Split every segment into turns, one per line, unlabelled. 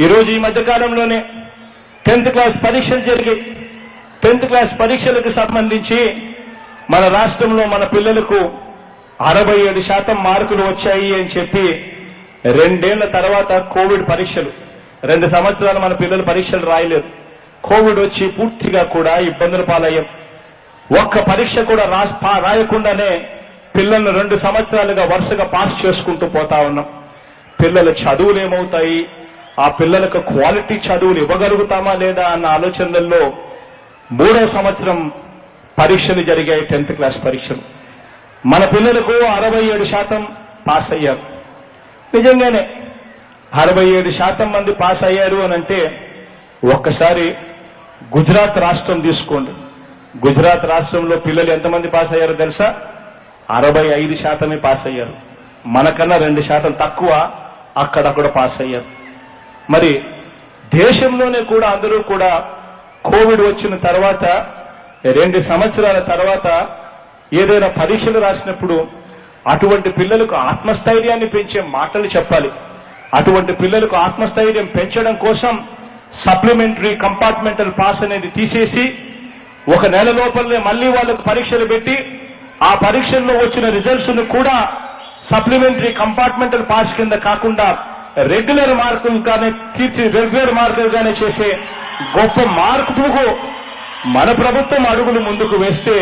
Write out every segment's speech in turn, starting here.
ఈరోజు ఈ మధ్య కాలంలోనే టెన్త్ క్లాస్ పరీక్షలు జరిగాయి టెన్త్ క్లాస్ పరీక్షలకు సంబంధించి మన రాష్ట్రంలో మన పిల్లలకు అరవై ఏడు శాతం మార్కులు వచ్చాయి అని చెప్పి రెండేళ్ల తర్వాత కోవిడ్ పరీక్షలు రెండు సంవత్సరాలు మన పిల్లలు పరీక్షలు రాయలేదు కోవిడ్ వచ్చి పూర్తిగా కూడా ఇబ్బందుల పాలయ్యాం ఒక్క పరీక్ష కూడా రాస్- పా- రాయకుండానే పిల్లల్ని రెండు సంవత్సరాలుగా వరుసగా పాస్ చేసుకుంటూ పోతా ఉన్నాం పిల్లల చదువులు ఏమవుతాయి ఆ పిల్లలకు క్వాలిటీ చదువులు ఇవ్వగలుగుతామా లేదా అన్న ఆలోచనల్లో మూడో సంవత్సరం పరీక్షలు జరిగాయి టెన్త్ క్లాస్ పరీక్షలు మన పిల్లలకు అరవై ఏడు శాతం పాస్ అయ్యారు నిజంగానే అరవై ఏడు శాతం మంది పాస్ అయ్యారు అని అంటే ఒక్కసారి గుజరాత్ రాష్ట్రం తీసుకోండి గుజరాత్ రాష్ట్రంలో పిల్లలు ఎంతమంది పాస్ అయ్యారో తెలుసా అరవై ఐదు శాతమే పాస్ అయ్యారు మనకన్నా రెండు శాతం తక్కువ అక్కడక్కడ పాస్ అయ్యారు మరి దేశంలోనే కూడా అందరూ కూడా కోవిడ్ వచ్చిన తర్వాత రెండు సంవత్సరాల తర్వాత ఏదైనా పరీక్షలు రాసినప్పుడు అటువంటి పిల్లలకు ఆత్మస్థైర్యాన్ని పెంచే మాటలు చెప్పాలి అటువంటి పిల్లలకు ఆత్మస్థైర్యం పెంచడం కోసం సప్లిమెంటరీ కంపార్ట్మెంటల్ పాస్ అనేది తీసేసి ఒక నెల లోపలనే మళ్ళీ వాళ్ళకు పరీక్షలు పెట్టి ఆ పరీక్షల్లో వచ్చిన రిజల్ట్స్ ను కూడా సప్లిమెంటరీ కంపార్ట్మెంటల్ పాస్ కింద కాకుండా రెగ్యులర్ మార్కులుగానే తీర్చి రెగ్యులర్ మార్కులుగానే చేసే గొప్ప మార్పుకు మన ప్రభుత్వం అడుగులు ముందుకు వేస్తే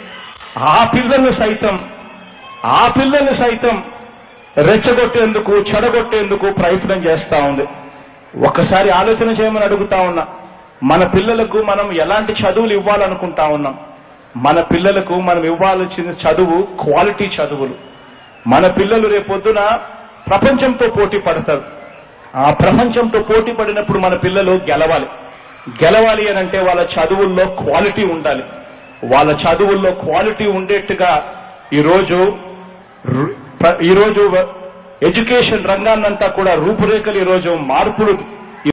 ఆ పిల్లలు సైతం ఆ పిల్లలు సైతం రెచ్చగొట్టేందుకు చెడగొట్టేందుకు ప్రయత్నం చేస్తా ఉంది ఒక్కసారి ఆలోచన చేయమని అడుగుతా ఉన్నా మన పిల్లలకు మనం ఎలాంటి చదువులు ఇవ్వాలనుకుంటా ఉన్నాం మన పిల్లలకు మనం ఇవ్వాల్సిన చదువు క్వాలిటీ చదువులు మన పిల్లలు రేపొద్దున ప్రపంచంతో పోటీ పడతారు ఆ ప్రపంచంతో పోటీ పడినప్పుడు మన పిల్లలు గెలవాలి గెలవాలి అని అంటే వాళ్ళ చదువుల్లో క్వాలిటీ ఉండాలి వాళ్ళ చదువుల్లో క్వాలిటీ ఉండేట్టుగా ఈరోజు రు- ప్ర- ఈరోజు ఎడ్యుకేషన్ రంగాన్నంతా కూడా రూపురేఖలు ఈరోజు మార్పులు